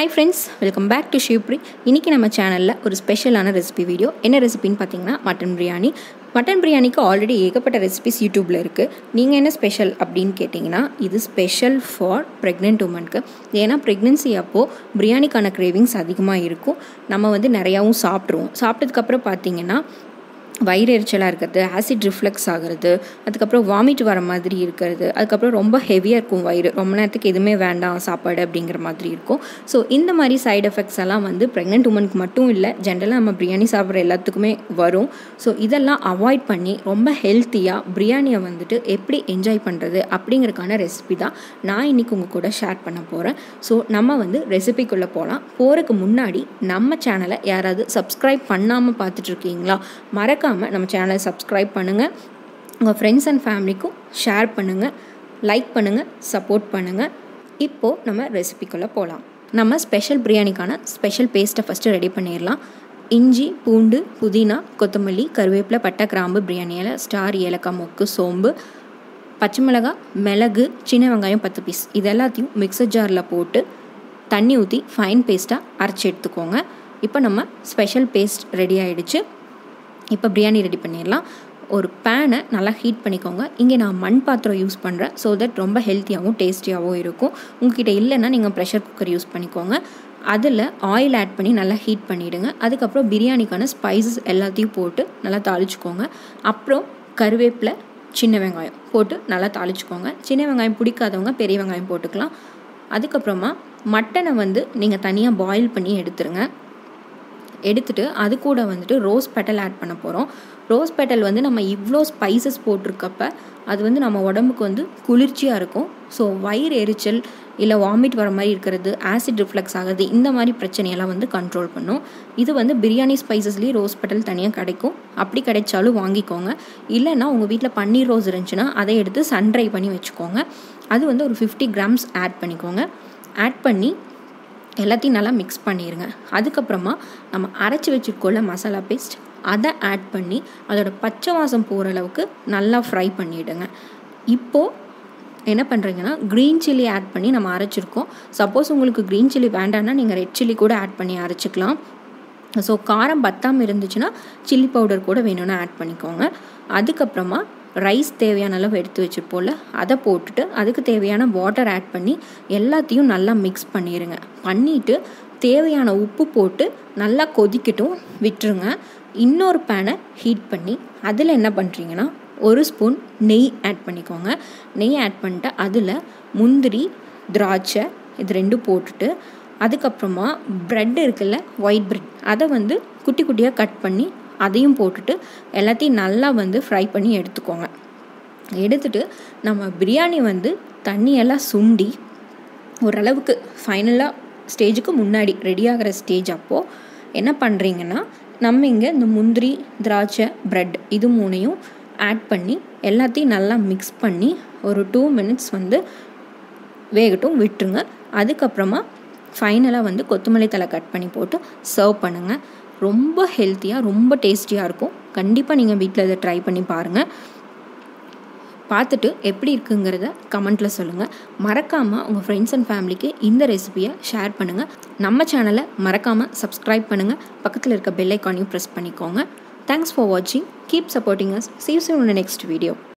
hi friends welcome back to Shivpri இன்றைக்கி நம்ம சேனலில் ஒரு ஸ்பெஷலான ரெசிபி வீடியோ என்ன ரெசிபின்னு பார்த்தீங்கன்னா மட்டன் பிரியாணி மட்டன் பிரியாணிக்கு ஆல்ரெடி ஏகப்பட்ட ரெசிபிஸ் யூடியூப்பில் இருக்குது நீங்கள் என்ன ஸ்பெஷல் அப்படின்னு கேட்டிங்கன்னா இது ஸ்பெஷல் ஃபார் ப்ரெக்னென்ட் உமனுக்கு ஏன்னா ப்ரெக்னென்சி அப்போது பிரியாணிக்கான கிரேவிங்ஸ் அதிகமாக இருக்கும் நம்ம வந்து நிறையாவும் சாப்பிட்ருவோம் சாப்பிட்டதுக்கப்புறம் பார்த்தீங்கன்னா வயிறு எரிச்சலாக இருக்கிறது ஆசிட் ரிஃப்ளெக்ஸ் ஆகிறது அதுக்கப்புறம் வாமிட் வர மாதிரி இருக்கிறது அதுக்கப்புறம் ரொம்ப ஹெவியாக இருக்கும் வயிறு ரொம்ப நேரத்துக்கு எதுவுமே வேண்டாம் சாப்பாடு அப்படிங்கிற மாதிரி இருக்கும் ஸோ இந்த மாதிரி சைடு எஃபெக்ட்ஸ் எல்லாம் வந்து ப்ரெக்னென்ட் உமனுக்கு மட்டும் இல்லை ஜென்ரலாக நம்ம பிரியாணி சாப்பிட்ற எல்லாத்துக்குமே வரும் ஸோ இதெல்லாம் அவாய்ட் பண்ணி ரொம்ப ஹெல்த்தியாக பிரியாணியை வந்துட்டு எப்படி என்ஜாய் பண்ணுறது அப்படிங்கிறதுக்கான ரெசிபி தான் நான் இன்றைக்கி உங்கள் கூட ஷேர் பண்ண போகிறேன் ஸோ நம்ம வந்து ரெசிபிக்குள்ளே போகலாம் போகிறதுக்கு முன்னாடி நம்ம சேனலை யாராவது சப்ஸ்கிரைப் பண்ணாமல் பார்த்துட்ருக்கீங்களா மறக்க மறக்காமல் நம்ம சேனலை சப்ஸ்கிரைப் பண்ணுங்கள் உங்கள் ஃப்ரெண்ட்ஸ் அண்ட் ஃபேமிலிக்கும் ஷேர் பண்ணுங்கள் லைக் பண்ணுங்கள் சப்போர்ட் பண்ணுங்கள் இப்போது நம்ம ரெசிபிக்குள்ளே போகலாம் நம்ம ஸ்பெஷல் பிரியாணிக்கான ஸ்பெஷல் பேஸ்ட்டை ஃபஸ்ட்டு ரெடி பண்ணிடலாம் இஞ்சி பூண்டு புதினா கொத்தமல்லி கருவேப்பிலை பட்டை கிராம்பு பிரியாணி இலை ஸ்டார் ஏலக்காய் மொக்கு சோம்பு பச்சை மிளகாய் மிளகு சின்ன வெங்காயம் பத்து பீஸ் இது எல்லாத்தையும் மிக்சர் ஜாரில் போட்டு தண்ணி ஊற்றி ஃபைன் பேஸ்ட்டாக அரைச்சி எடுத்துக்கோங்க இப்போ நம்ம ஸ்பெஷல் பேஸ்ட் ரெடி ஆகிடுச்சு இப்போ பிரியாணி ரெடி பண்ணிடலாம் ஒரு பேனை நல்லா ஹீட் பண்ணிக்கோங்க இங்கே நான் மண் பாத்திரம் யூஸ் பண்ணுறேன் ஸோ தட் ரொம்ப ஹெல்த்தியாகவும் டேஸ்டியாகவும் இருக்கும் உங்ககிட்ட இல்லைன்னா நீங்கள் ப்ரெஷர் குக்கர் யூஸ் பண்ணிக்கோங்க அதில் ஆயில் ஆட் பண்ணி நல்லா ஹீட் பண்ணிவிடுங்க அதுக்கப்புறம் பிரியாணிக்கான ஸ்பைசஸ் எல்லாத்தையும் போட்டு நல்லா தாளிச்சுக்கோங்க அப்புறம் கருவேப்பிலை சின்ன வெங்காயம் போட்டு நல்லா தாளிச்சுக்கோங்க சின்ன வெங்காயம் பிடிக்காதவங்க பெரிய வெங்காயம் போட்டுக்கலாம் அதுக்கப்புறமா மட்டனை வந்து நீங்கள் தனியாக பாயில் பண்ணி எடுத்துருங்க எடுத்துகிட்டு அது கூட வந்துட்டு ரோஸ் பெட்டல் ஆட் பண்ண போகிறோம் ரோஸ் பெட்டல் வந்து நம்ம இவ்வளோ ஸ்பைசஸ் போட்டிருக்கப்ப அது வந்து நம்ம உடம்புக்கு வந்து குளிர்ச்சியாக இருக்கும் ஸோ வயிறு எரிச்சல் இல்லை வாமிட் வர மாதிரி இருக்கிறது ஆசிட் ரிஃப்ளெக்ஸ் ஆகுது இந்த மாதிரி பிரச்சனையெல்லாம் வந்து கண்ட்ரோல் பண்ணும் இது வந்து பிரியாணி ஸ்பைசஸ்லேயே ரோஸ் பெட்டல் தனியாக கிடைக்கும் அப்படி கிடைச்சாலும் வாங்கிக்கோங்க இல்லைன்னா உங்கள் வீட்டில் பன்னீர் ரோஸ் இருந்துச்சுன்னா அதை எடுத்து சன்ட்ரை பண்ணி வச்சுக்கோங்க அது வந்து ஒரு ஃபிஃப்டி கிராம்ஸ் ஆட் பண்ணிக்கோங்க ஆட் பண்ணி எல்லாத்தையும் நல்லா மிக்ஸ் பண்ணிடுங்க அதுக்கப்புறமா நம்ம அரைச்சி வச்சுருக்கோம்ல மசாலா பேஸ்ட் அதை ஆட் பண்ணி அதோட பச்சை வாசம் போகிற அளவுக்கு நல்லா ஃப்ரை பண்ணிவிடுங்க இப்போது என்ன பண்ணுறீங்கன்னா க்ரீன் சில்லி ஆட் பண்ணி நம்ம அரைச்சிருக்கோம் சப்போஸ் உங்களுக்கு க்ரீன் சில்லி வேண்டாம்னா நீங்கள் ரெட் சில்லி கூட ஆட் பண்ணி அரைச்சிக்கலாம் ஸோ காரம் பத்தாமல் இருந்துச்சுன்னா சில்லி பவுடர் கூட வேணும்னா ஆட் பண்ணிக்கோங்க அதுக்கப்புறமா ரைஸ் தேவையான அளவு எடுத்து வச்சுருப்போம்ல அதை போட்டுட்டு அதுக்கு தேவையான வாட்டர் ஆட் பண்ணி எல்லாத்தையும் நல்லா மிக்ஸ் பண்ணிடுங்க பண்ணிவிட்டு தேவையான உப்பு போட்டு நல்லா கொதிக்கட்டும் விட்டுருங்க இன்னொரு பேனை ஹீட் பண்ணி அதில் என்ன பண்ணுறீங்கன்னா ஒரு ஸ்பூன் நெய் ஆட் பண்ணிக்கோங்க நெய் ஆட் பண்ணிட்டு அதில் முந்திரி திராட்சை இது ரெண்டும் போட்டுட்டு அதுக்கப்புறமா ப்ரெட் இருக்குல்ல ஒயிட் ப்ரெட் அதை வந்து குட்டி குட்டியாக கட் பண்ணி அதையும் போட்டுட்டு எல்லாத்தையும் நல்லா வந்து ஃப்ரை பண்ணி எடுத்துக்கோங்க எடுத்துட்டு நம்ம பிரியாணி வந்து தண்ணியெல்லாம் சுண்டி ஓரளவுக்கு ஃபைனலாக ஸ்டேஜுக்கு முன்னாடி ரெடி ஆகிற ஸ்டேஜ் அப்போது என்ன பண்ணுறீங்கன்னா நம்ம இங்கே இந்த முந்திரி திராட்சை ப்ரெட் இது மூணையும் ஆட் பண்ணி எல்லாத்தையும் நல்லா மிக்ஸ் பண்ணி ஒரு டூ மினிட்ஸ் வந்து வேகட்டும் விட்டுருங்க அதுக்கப்புறமா ஃபைனலாக வந்து கொத்தமல்லி தலை கட் பண்ணி போட்டு சர்வ் பண்ணுங்கள் ரொம்ப ஹெல்த்தியாக ரொம்ப டேஸ்டியாக இருக்கும் கண்டிப்பாக நீங்கள் வீட்டில் இதை ட்ரை பண்ணி பாருங்கள் பார்த்துட்டு எப்படி இருக்குங்கிறத கமெண்ட்டில் சொல்லுங்கள் மறக்காமல் உங்கள் ஃப்ரெண்ட்ஸ் அண்ட் ஃபேமிலிக்கு இந்த ரெசிபியை ஷேர் பண்ணுங்கள் நம்ம சேனலை மறக்காமல் சப்ஸ்கிரைப் பண்ணுங்கள் பக்கத்தில் இருக்க பெல் ஐக்கானையும் ப்ரெஸ் பண்ணிக்கோங்க தேங்க்ஸ் ஃபார் வாட்சிங் keep supporting us sees in next video